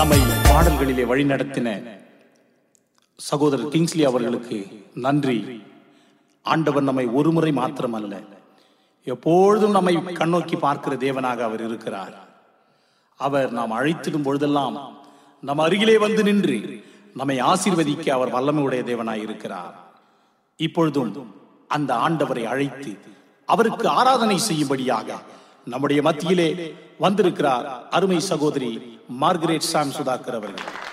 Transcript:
நம்மை பாடல்களிலே வழிநடத்தின சகோதரர் கிங்ஸ்லி அவர்களுக்கு நன்றி ஆண்டவர் நம்மை ஒருமுறை மாத்திரமல்ல எப்பொழுதும் நம்மை கண்ணோக்கி பார்க்கிற தேவனாக அவர் இருக்கிறார் அவர் நாம் அழைத்திடும் பொழுதெல்லாம் நம் அருகிலே வந்து நின்று நம்மை ஆசீர்வதிக்க அவர் வல்லமையுடைய தேவனாய் இருக்கிறார் இப்பொழுதும் அந்த ஆண்டவரை அழைத்து அவருக்கு ஆராதனை செய்யும்படியாக நம்முடைய மத்தியிலே வந்திருக்கிறார் அருமை சகோதரி மார்கரெட் சாம் சுதாகர் அவர்கள்